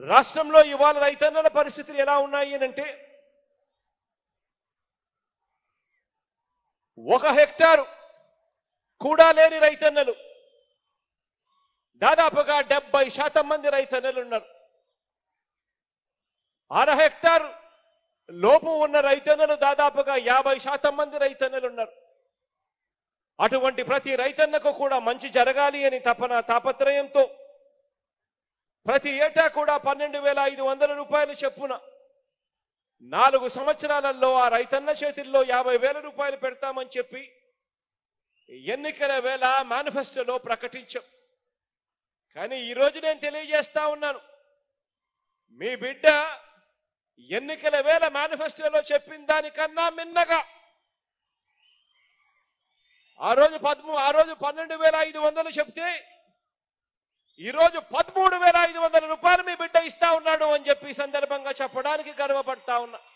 రాష్ట్రంలో ఇవాళ రైతన్నల పరిస్థితులు ఎలా ఉన్నాయి అని అంటే ఒక హెక్టారు కూడా లేని రైతన్నలు దాదాపుగా డెబ్బై శాతం మంది రైతన్నలు ఉన్నారు అర హెక్టార్ లోపు ఉన్న రైతన్నలు దాదాపుగా యాభై శాతం మంది రైతన్నలు ఉన్నారు అటువంటి ప్రతి రైతన్నకు కూడా మంచి జరగాలి అని తపన తాపత్రయంతో ప్రతి ఏటా కూడా పన్నెండు వేల ఐదు వందల రూపాయలు చెప్పున నాలుగు సంవత్సరాలలో ఆ రైతన్న చేతుల్లో యాభై వేల రూపాయలు పెడతామని చెప్పి ఎన్నికల వేళ మేనిఫెస్టోలో ప్రకటించాం కానీ ఈరోజు నేను తెలియజేస్తా ఉన్నాను మీ బిడ్డ ఎన్నికల వేళ మేనిఫెస్టోలో చెప్పిన దానికన్నా మిన్నగా ఆ రోజు పదమూ ఆ రోజు పన్నెండు వేల ఐదు వందలు చెప్తే ఈరోజు పదమూడు వేల ఐదు వందల రూపాయలు మీ బిడ్డ ఇస్తా ఉన్నాడు అని చెప్పి ఈ సందర్భంగా చెప్పడానికి గర్వపడతా ఉన్నా